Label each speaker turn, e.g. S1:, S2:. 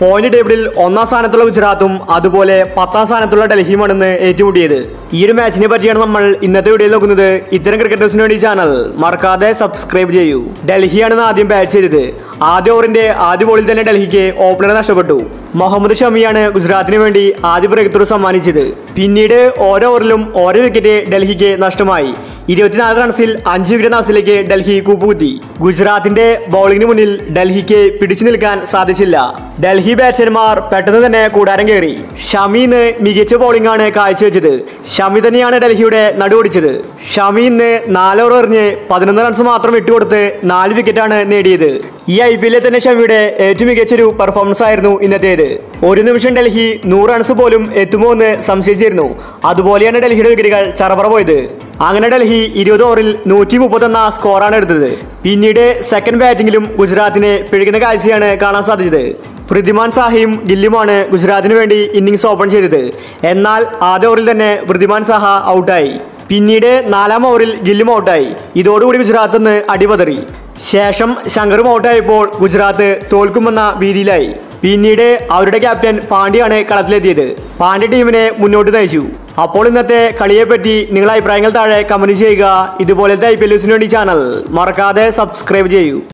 S1: point ടേബിളിൽ ഒന്നാം സ്ഥാനത്തുള്ള ഗുജറാത്തും അതുപോലെ പത്താം സ്ഥാനത്തുള്ള ഡൽഹിയുമാണെന്ന് ഏറ്റുമുട്ടിയത് ഈ ഒരു മാച്ചിനെ പറ്റിയാണ് നമ്മൾ ഇന്നത്തെ വീഡിയോയിൽ നോക്കുന്നത് ഇത്തരം ക്രിക്കറ്റേഴ്സിന് വേണ്ടി ചാനൽ മറക്കാതെ സബ്സ്ക്രൈബ് ചെയ്യൂ ഡൽഹിയാണ് ഇന്ന് ആദ്യം ബാറ്റ് ചെയ്തത് ആദ്യ ഓവറിന്റെ ആദ്യ ബോളിൽ തന്നെ ഡൽഹിക്ക് ഓപ്പണറെ നഷ്ടപ്പെട്ടു മുഹമ്മദ് ഷമിയാണ് ഗുജറാത്തിന് വേണ്ടി ആദ്യ ബ്രേക്ക് ത്രൂ സമ്മാനിച്ചത് പിന്നീട് ഓരോ ഓവറിലും ഓരോ വിക്കറ്റ് ഡൽഹിക്ക് നഷ്ടമായി ഇരുപത്തിനാല് റൺസിൽ അഞ്ച് വിക്കറ്റ് നാസിലേക്ക് ഡൽഹി കൂപ്പുകുത്തി ഗുജറാത്തിന്റെ ബൗളിംഗിന് മുന്നിൽ ഡൽഹിക്ക് പിടിച്ചു നിൽക്കാൻ സാധിച്ചില്ല ഡൽഹി ബാറ്റ്സ്മാൻമാർ പെട്ടെന്ന് തന്നെ കൂടാരം കയറി ഷമീന്ന് മികച്ച ബൗളിംഗ് ആണ് കാഴ്ചവെച്ചത് ഷമി തന്നെയാണ് ഡൽഹിയുടെ നടുവൊടിച്ചത് ഷമി ഇന്ന് നാല് ഓവർ എറിഞ്ഞ് പതിനൊന്ന് റൺസ് മാത്രം വിട്ടുകൊടുത്ത് നാല് വിക്കറ്റാണ് നേടിയത് ഈ ഐ പി എല്ലിൽ തന്നെ ഷമിയുടെ ഏറ്റവും മികച്ചൊരു പെർഫോമൻസ് ആയിരുന്നു ഇന്നത്തേത് ഒരു നിമിഷം ഡൽഹി നൂറ് റൺസ് പോലും എത്തുമോ എന്ന് സംശയിച്ചിരുന്നു അതുപോലെയാണ് ഡൽഹിയുടെ വിക്കറ്റുകൾ ചറപറ പോയത് അങ്ങനെ ഡൽഹി ഇരുപത് ഓവറിൽ നൂറ്റി മുപ്പത്തൊന്ന സ്കോറാണ് എടുത്തത് പിന്നീട് സെക്കൻഡ് ബാറ്റിംഗിലും ഗുജറാത്തിനെ പിഴയ്ക്കുന്ന കാഴ്ചയാണ് കാണാൻ സാധിച്ചത് വൃദ്ധിമാൻ സാഹയും ഗില്ലുമാണ് ഗുജറാത്തിന് വേണ്ടി ഇന്നിങ്സ് ഓപ്പൺ ചെയ്തത് എന്നാൽ ആദ്യ ഓവറിൽ തന്നെ വൃദ്ധിമാൻ സാഹ ഔട്ടായി പിന്നീട് നാലാം ഓവറിൽ ഗില്ലും ഔട്ടായി ഇതോടുകൂടി ഗുജറാത്ത് നിന്ന് അടിപതറി ശേഷം ശങ്കറും ഔട്ടായപ്പോൾ ഗുജറാത്ത് തോൽക്കുമെന്ന ഭീതിയിലായി പിന്നീട് അവരുടെ ക്യാപ്റ്റൻ പാണ്ഡ്യയാണ് കളത്തിലെത്തിയത് പാണ്ഡ്യ ടീമിനെ മുന്നോട്ട് നയിച്ചു അപ്പോൾ ഇന്നത്തെ കളിയെപ്പറ്റി നിങ്ങളുടെ അഭിപ്രായങ്ങൾ താഴെ കമന്റ് ചെയ്യുക ഇതുപോലത്തെ ഐ പി എൽ വേണ്ടി ചാനൽ മറക്കാതെ സബ്സ്ക്രൈബ് ചെയ്യൂ